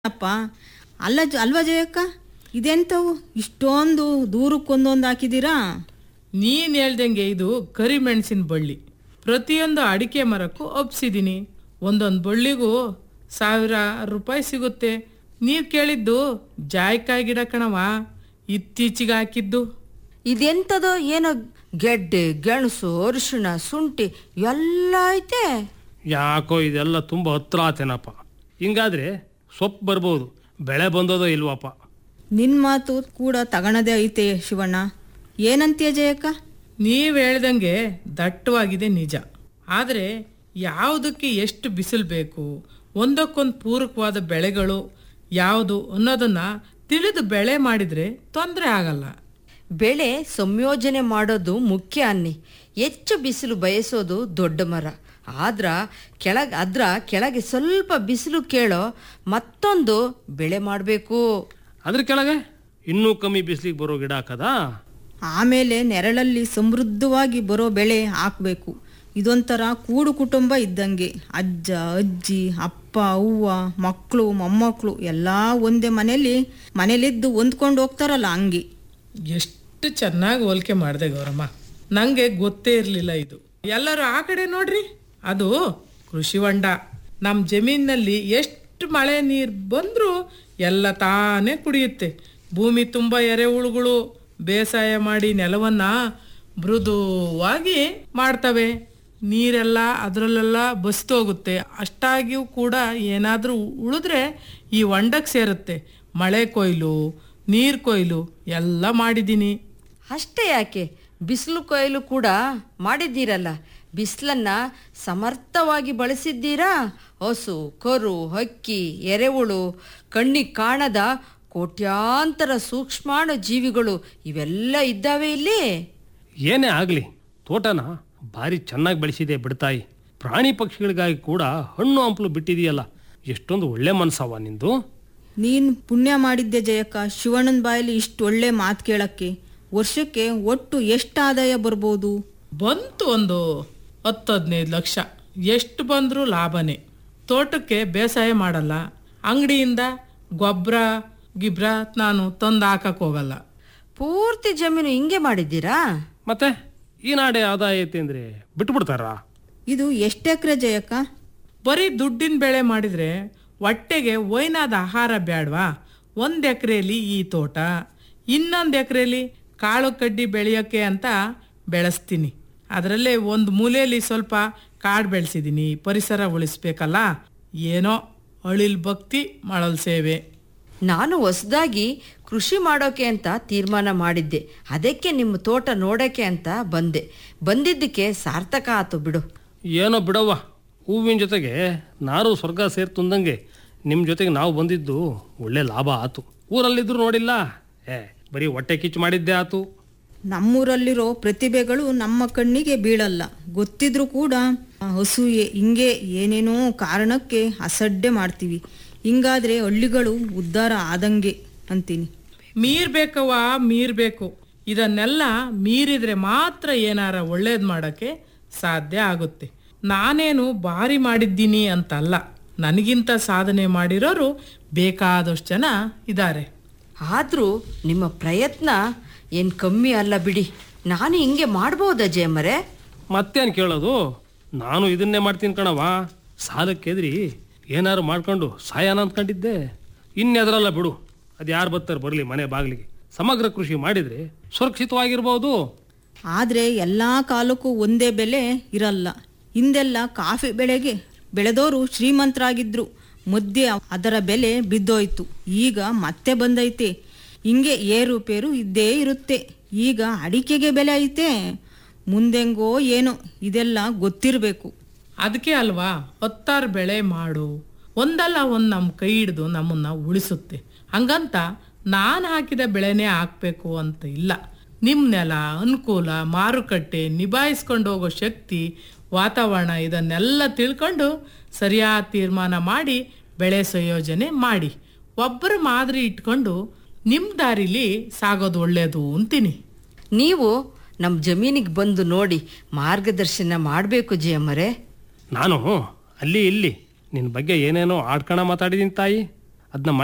ಅಪ್ಪ ಅಲ್ಲ ಜ- ಅಲ್ವಾ ಜಯಕ್ಕ ಇದೆಂತವು ಇಷ್ಟೊಂದು ದೂರಕ್ಕೊಂದೊಂದು ಹಾಕಿದ್ದೀರಾ ನೀನ್ ಹೇಳ್ದಂಗೆ ಇದು ಕರಿಮೆಣಸಿನ ಬಳ್ಳಿ ಪ್ರತಿಯೊಂದು ಅಡಿಕೆ ಮರಕ್ಕೂ ಒಪ್ಸಿದ್ದೀನಿ ಒಂದೊಂದು ಬಳ್ಳಿಗೂ ಸಾವಿರ ರೂಪಾಯಿ ಸಿಗುತ್ತೆ ನೀವ್ ಕೇಳಿದ್ದು ಜಾಯ್ಕಾಯಿ ಗಿಡ ಕಣವ ಇತ್ತೀಚೆಗೆ ಹಾಕಿದ್ದು ಇದೆಂಥದೋ ಏನೋ ಗೆಡ್ಡೆ ಗೆಣಸು ಅರಿಶಿಣ ಶುಂಠಿ ಎಲ್ಲ ಐತೆ ಯಾಕೋ ಇದೆಲ್ಲ ತುಂಬ ಹತ್ರ ಆತೇನಪ್ಪ ಹಿಂಗಾದ್ರೆ ಸೊಪ್ಪು ಬರ್ಬೋದು ಬೆಳೆ ಬಂದದೋ ಇಲ್ವಪ್ಪ ನಿನ್ನ ಮಾತು ಕೂಡ ತಗಣದೇ ಐತೆ ಶಿವಣ್ಣ ಏನಂತೀಯ ಜಯಕ್ಕ ನೀವ್ ಹೇಳ್ದಂಗೆ ದಟ್ಟವಾಗಿದೆ ನಿಜ ಆದರೆ ಯಾವುದಕ್ಕೆ ಎಷ್ಟು ಬಿಸಿಲು ಬೇಕು ಒಂದಕ್ಕೊಂದು ಪೂರಕವಾದ ಬೆಳೆಗಳು ಯಾವುದು ಅನ್ನೋದನ್ನ ತಿಳಿದು ಬೆಳೆ ಮಾಡಿದ್ರೆ ತೊಂದರೆ ಆಗಲ್ಲ ಬೆಳೆ ಸಂಯೋಜನೆ ಮಾಡೋದು ಮುಖ್ಯ ಅನ್ನಿ ಹೆಚ್ಚು ಬಿಸಿಲು ಬಯಸೋದು ದೊಡ್ಡ ಮರ ಆದ್ರ ಕೆಳಗೆ ಅದ್ರ ಕೆಳಗೆ ಸ್ವಲ್ಪ ಬಿಸಿಲು ಕೇಳೋ ಮತ್ತೊಂದು ಬೆಳೆ ಮಾಡಬೇಕು ಅದ್ರ ಕೆಳಗೆ ಇನ್ನೂ ಕಮ್ಮಿ ಬಿಸಿಲಿಗೆ ಬರೋ ಗಿಡ ಹಾಕದಾ ಆಮೇಲೆ ನೆರಳಲ್ಲಿ ಸಮೃದ್ಧವಾಗಿ ಬರೋ ಬೆಳೆ ಹಾಕಬೇಕು ಇದೊಂಥರ ಕೂಡು ಕುಟುಂಬ ಇದ್ದಂಗೆ ಅಜ್ಜ ಅಜ್ಜಿ ಅಪ್ಪ ಅವ್ವ ಮಕ್ಕಳು ಮೊಮ್ಮಕ್ಕಳು ಎಲ್ಲ ಒಂದೇ ಮನೇಲಿ ಮನೇಲಿದ್ದು ಹೊಂದ್ಕೊಂಡು ಹೋಗ್ತಾರಲ್ಲ ಹಂಗೆ ಎಷ್ಟು ಚೆನ್ನಾಗಿ ಹೋಲಿಕೆ ಮಾಡಿದೆ ಗೌರಮ್ಮ ನಂಗೆ ಗೊತ್ತೇ ಇರಲಿಲ್ಲ ಇದು ಎಲ್ಲರೂ ಆ ಕಡೆ ನೋಡ್ರಿ ಅದು ಕೃಷಿ ಹೊಂಡ ನಮ್ಮ ಜಮೀನಿನಲ್ಲಿ ಎಷ್ಟು ಮಳೆ ನೀರು ಬಂದರೂ ಎಲ್ಲ ತಾನೇ ಕುಡಿಯುತ್ತೆ ಭೂಮಿ ತುಂಬ ಎರೆಹುಳುಗಳು ಬೇಸಾಯ ಮಾಡಿ ನೆಲವನ್ನ ಮೃದುವಾಗಿ ಮಾಡ್ತವೆ ನೀರೆಲ್ಲ ಅದರಲ್ಲೆಲ್ಲ ಬಸ್ತೋಗುತ್ತೆ ಅಷ್ಟಾಗಿಯೂ ಕೂಡ ಏನಾದರೂ ಉಳಿದ್ರೆ ಈ ಹೊಂಡಕ್ಕೆ ಸೇರುತ್ತೆ ಮಳೆ ಕೊಯ್ಲು ನೀರು ಕೊಯ್ಲು ಎಲ್ಲ ಮಾಡಿದ್ದೀನಿ ಅಷ್ಟೇ ಯಾಕೆ ಬಿಸಿಲು ಕೊಯ್ಲು ಕೂಡ ಮಾಡಿದ್ದೀರಲ್ಲ ಬಿಸಿಲನ್ನ ಸಮರ್ಥವಾಗಿ ಬಳಸಿದ್ದೀರಾ ಹಸು ಕರು ಹಕ್ಕಿ ಎರೆಹುಳು ಕಣ್ಣಿಗೆ ಕಾಣದ ಕೋಟ್ಯಾಂತರ ಸೂಕ್ಷ್ಮಾಣು ಜೀವಿಗಳು ಇವೆಲ್ಲ ಇದ್ದಾವೆ ಇಲ್ಲಿ ಏನೇ ಆಗಲಿ ತೋಟನ ಭಾರಿ ಚೆನ್ನಾಗಿ ಬೆಳೆಸಿದೆ ಬಿಡ್ತಾಯಿ ಪ್ರಾಣಿ ಪಕ್ಷಿಗಳಿಗಾಗಿ ಕೂಡ ಹಣ್ಣು ಹಂಪಲು ಬಿಟ್ಟಿದೆಯಲ್ಲ ಎಷ್ಟೊಂದು ಒಳ್ಳೆ ಮನಸ್ಸವ ನಿಂದು ನೀನು ಪುಣ್ಯ ಮಾಡಿದ್ದೆ ಜಯಕ್ಕ ಶಿವಣ್ಣನ ಬಾಯಲ್ಲಿ ಇಷ್ಟು ಒಳ್ಳೆ ಮಾತು ಕೇಳಕ್ಕೆ ವರ್ಷಕ್ಕೆ ಒಟ್ಟು ಎಷ್ಟು ಆದಾಯ ಬರ್ಬೋದು ಬಂತು ಒಂದು ಹತ್ತು ಹದಿನೈದು ಲಕ್ಷ ಎಷ್ಟು ಬಂದರೂ ಲಾಭನೇ ತೋಟಕ್ಕೆ ಬೇಸಾಯ ಮಾಡಲ್ಲ ಅಂಗಡಿಯಿಂದ ಗೊಬ್ಬರ ಗಿಬ್ರ ನಾನು ತಂದು ಹಾಕಕ್ಕೆ ಹೋಗಲ್ಲ ಪೂರ್ತಿ ಜಮೀನು ಹಿಂಗೆ ಮಾಡಿದ್ದೀರಾ ಮತ್ತೆ ಈ ನಾಡೆ ಆದಾಯ ಐತೆ ಅಂದರೆ ಬಿಟ್ಬಿಡ್ತಾರಾ ಇದು ಎಷ್ಟು ಎಕರೆ ಜಯಕ್ಕ ಬರೀ ದುಡ್ಡಿನ ಬೆಳೆ ಮಾಡಿದರೆ ಹೊಟ್ಟೆಗೆ ಒಯ್ನಾದ ಆಹಾರ ಬೇಡವಾ ಒಂದು ಎಕರೆಯಲ್ಲಿ ಈ ತೋಟ ಇನ್ನೊಂದು ಎಕರೆಯಲ್ಲಿ ಕಾಳು ಕಡ್ಡಿ ಬೆಳೆಯೋಕ್ಕೆ ಅಂತ ಬೆಳೆಸ್ತೀನಿ ಅದರಲ್ಲೇ ಒಂದು ಮೂಲೆಯಲ್ಲಿ ಸ್ವಲ್ಪ ಕಾಡು ಬೆಳೆಸಿದ್ದೀನಿ ಪರಿಸರ ಉಳಿಸ್ಬೇಕಲ್ಲ ಏನೋ ಅಳಿಲ್ ಭಕ್ತಿ ಮಳಲ್ ಸೇವೆ ನಾನು ಹೊಸದಾಗಿ ಕೃಷಿ ಮಾಡೋಕೆ ಅಂತ ತೀರ್ಮಾನ ಮಾಡಿದ್ದೆ ಅದಕ್ಕೆ ನಿಮ್ಮ ತೋಟ ನೋಡೋಕೆ ಅಂತ ಬಂದೆ ಬಂದಿದ್ದಕ್ಕೆ ಸಾರ್ಥಕ ಆತು ಬಿಡು ಏನೋ ಬಿಡವ್ವ ಹೂವಿನ ಜೊತೆಗೆ ನಾರು ಸ್ವರ್ಗ ಸೇರ್ ತುಂದಂಗೆ ನಿಮ್ಮ ಜೊತೆಗೆ ನಾವು ಬಂದಿದ್ದು ಒಳ್ಳೆ ಲಾಭ ಆತು ಊರಲ್ಲಿದ್ರು ನೋಡಿಲ್ಲ ಏ ಬರೀ ಹೊಟ್ಟೆ ಕಿಚ್ಚು ಮಾಡಿದ್ದೆ ಆತು ನಮ್ಮೂರಲ್ಲಿರೋ ಪ್ರತಿಭೆಗಳು ನಮ್ಮ ಕಣ್ಣಿಗೆ ಬೀಳಲ್ಲ ಗೊತ್ತಿದ್ರೂ ಕೂಡ ಆ, ಅಸೂಯೆ ಹಿಂಗೆ ಏನೇನೋ ಕಾರಣಕ್ಕೆ ಅಸಡ್ಡೆ ಮಾಡ್ತೀವಿ ಹಿಂಗಾದ್ರೆ ಹಳ್ಳಿಗಳು ಉದ್ಧಾರ ಆದಂಗೆ ಅಂತೀನಿ ಮೀರ್ಬೇಕವ್ವ ಮೀರ್ಬೇಕು ಇದನ್ನೆಲ್ಲ ಮೀರಿದ್ರೆ ಮಾತ್ರ ಏನಾರ ಒಳ್ಳೇದು ಮಾಡೋಕ್ಕೆ ಸಾಧ್ಯ ಆಗುತ್ತೆ ನಾನೇನು ಭಾರಿ ಮಾಡಿದ್ದೀನಿ ಅಂತಲ್ಲ ನನಗಿಂತ ಸಾಧನೆ ಮಾಡಿರೋರು ಬೇಕಾದಷ್ಟು ಜನ ಇದ್ದಾರೆ ಆದರೂ ನಿಮ್ಮ ಪ್ರಯತ್ನ ಏನು ಕಮ್ಮಿ ಅಲ್ಲ ಬಿಡಿ ನಾನು ಹಿಂಗೆ ಮಾಡ್ಬೋದಾ ಜಯಮ್ಮರೆ ಮತ್ತೇನು ಕೇಳೋದು ನಾನು ಇದನ್ನೇ ಮಾಡ್ತೀನಿ ಕಣವ ಸಾಲಕ್ಕೆದ್ರಿ ಏನಾರು ಮಾಡ್ಕೊಂಡು ಸಾಯನ ಅಂದ್ಕೊಂಡಿದ್ದೆ ಇನ್ನೆದರಲ್ಲ ಬಿಡು ಅದು ಯಾರು ಬರ್ತಾರೆ ಬರಲಿ ಮನೆ ಬಾಗಿಲಿಗೆ ಸಮಗ್ರ ಕೃಷಿ ಮಾಡಿದರೆ ಸುರಕ್ಷಿತವಾಗಿರ್ಬೋದು ಆದರೆ ಎಲ್ಲ ಕಾಲಕ್ಕೂ ಒಂದೇ ಬೆಲೆ ಇರಲ್ಲ ಹಿಂದೆಲ್ಲ ಕಾಫಿ ಬೆಳೆಗೆ ಬೆಳೆದವರು ಶ್ರೀಮಂತರಾಗಿದ್ರು ಮಧ್ಯೆ ಅದರ ಬೆಲೆ ಬಿದ್ದೋಯ್ತು ಈಗ ಮತ್ತೆ ಬಂದೈತೆ ಹಿಂಗೆ ಏರುಪೇರು ಇದ್ದೇ ಇರುತ್ತೆ ಈಗ ಅಡಿಕೆಗೆ ಬೆಲೆ ಐತೆ ಮುಂದೆಂಗೋ ಏನೋ ಇದೆಲ್ಲ ಗೊತ್ತಿರಬೇಕು ಅದಕ್ಕೆ ಅಲ್ವಾ ಹತ್ತಾರು ಬೆಳೆ ಮಾಡು ಒಂದಲ್ಲ ಒಂದು ನಮ್ಮ ಕೈ ಹಿಡಿದು ನಮ್ಮನ್ನ ಉಳಿಸುತ್ತೆ ಹಂಗಂತ ನಾನು ಹಾಕಿದ ಬೆಳೆನೇ ಹಾಕಬೇಕು ಅಂತ ಇಲ್ಲ ನಿಮ್ಮ ನೆಲ ಅನುಕೂಲ ಮಾರುಕಟ್ಟೆ ನಿಭಾಯಿಸ್ಕೊಂಡು ಹೋಗೋ ಶಕ್ತಿ ವಾತಾವರಣ ಇದನ್ನೆಲ್ಲ ತಿಳ್ಕೊಂಡು ಸರಿಯಾದ ತೀರ್ಮಾನ ಮಾಡಿ ಬೆಳೆ ಸಂಯೋಜನೆ ಮಾಡಿ ಒಬ್ಬರ ಮಾದರಿ ಇಟ್ಕೊಂಡು ನಿಮ್ಮ ದಾರಿಲಿ ಸಾಗೋದು ಒಳ್ಳೆಯದು ಅಂತೀನಿ ನೀವು ನಮ್ಮ ಜಮೀನಿಗೆ ಬಂದು ನೋಡಿ ಮಾರ್ಗದರ್ಶನ ಮಾಡಬೇಕು ಜಯಮ್ಮರೆ ನಾನು ಅಲ್ಲಿ ಇಲ್ಲಿ ನಿನ್ನ ಬಗ್ಗೆ ಏನೇನೋ ಆಡ್ಕಣ ಮಾತಾಡಿದ್ದೀನಿ ತಾಯಿ ಅದನ್ನ